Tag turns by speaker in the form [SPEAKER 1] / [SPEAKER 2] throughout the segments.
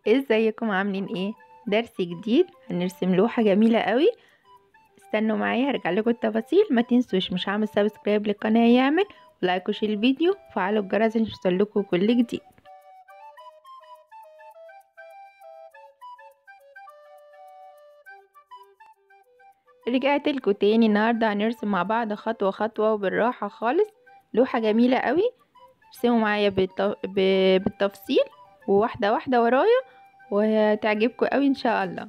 [SPEAKER 1] ازيكم عاملين ايه درس جديد هنرسم لوحة جميلة قوي استنوا معايا هرجع لكم التفاصيل ما تنسوش مش هعمل سبسكرايب للقناة يعمل ولايك وشير الفيديو وفعلوا الجرس عشان يوصلكوا كل جديد رجعت لكم تاني النهاردة هنرسم مع بعض خطوة خطوة وبالراحة خالص لوحة جميلة قوي ارسموا معايا بالتفصيل وواحدة واحدة ورايا وهتعجبكم قوي ان شاء الله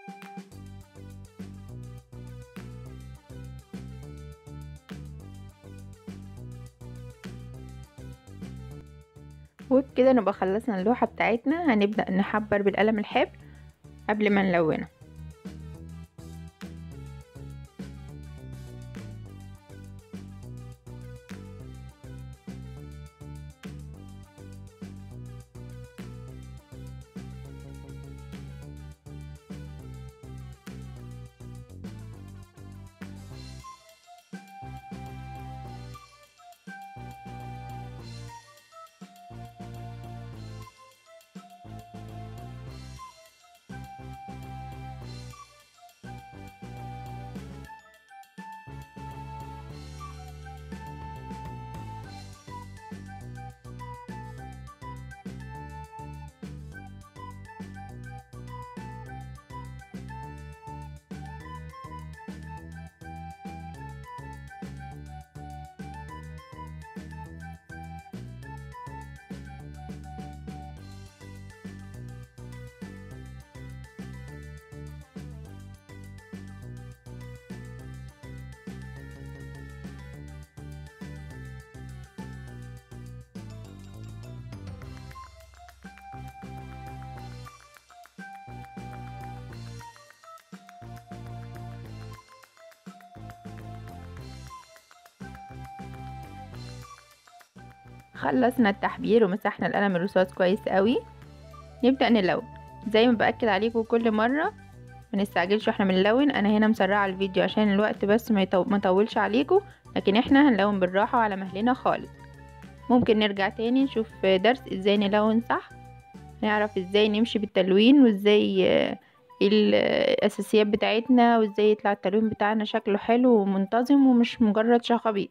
[SPEAKER 1] وبكده نبقى خلصنا اللوحة بتاعتنا هنبدأ نحبر بالقلم الحبر قبل ما نلونها خلصنا التحبير ومسحنا القلم الرصاص كويس قوي نبدأ نلون زي ما بأكد عليكم كل مرة ما نستعجلش واحنا بنلون انا هنا مسرعة الفيديو عشان الوقت بس ما يطو... ما يطولش عليكم لكن احنا هنلون بالراحة وعلى مهلنا خالص ممكن نرجع تاني نشوف درس ازاي نلون صح نعرف ازاي نمشي بالتلوين وازاي الاساسيات بتاعتنا وازاي يطلع التلوين بتاعنا شكله حلو ومنتظم ومش مجرد شخابيط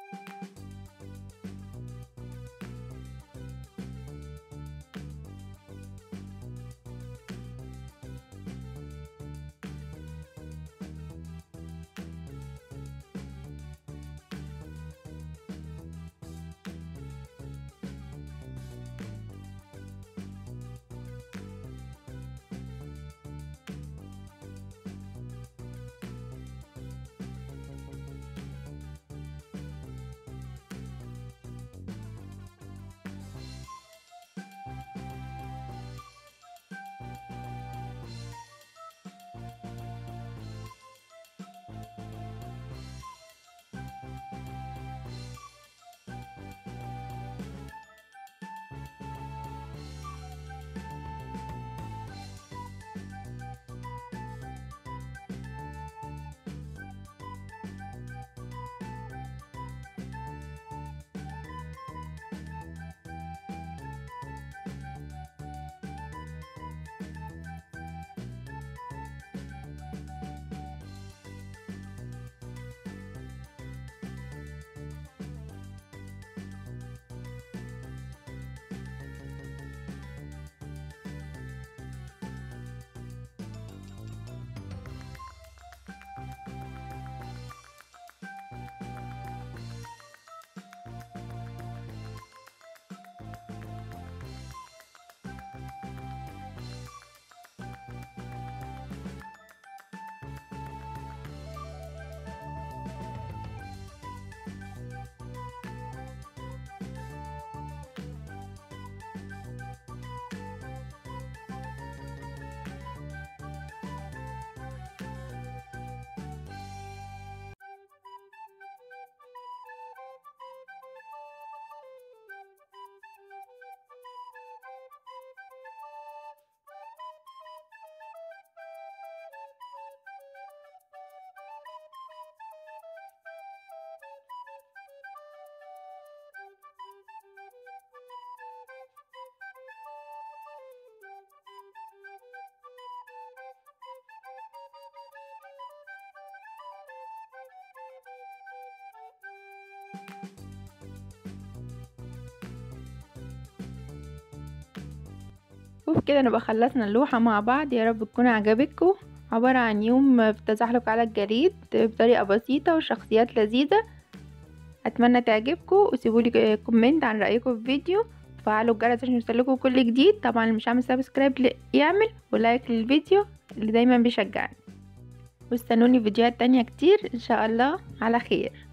[SPEAKER 1] وبكده نبقى خلصنا اللوحة مع بعض يا رب تكون عجبتكم عبارة عن يوم في التزحلق على الجليد بطريقة بسيطة وشخصيات لذيذة أتمنى تعجبكم وسيبولي كومنت عن رأيكم في الفيديو وفعلوا الجرس عشان يوصلكوا كل جديد طبعا اللي مش عامل سبسكرايب يعمل ولايك للفيديو اللي دايما بيشجعني واستنوني فيديوهات تانية كتير ان شاء الله على خير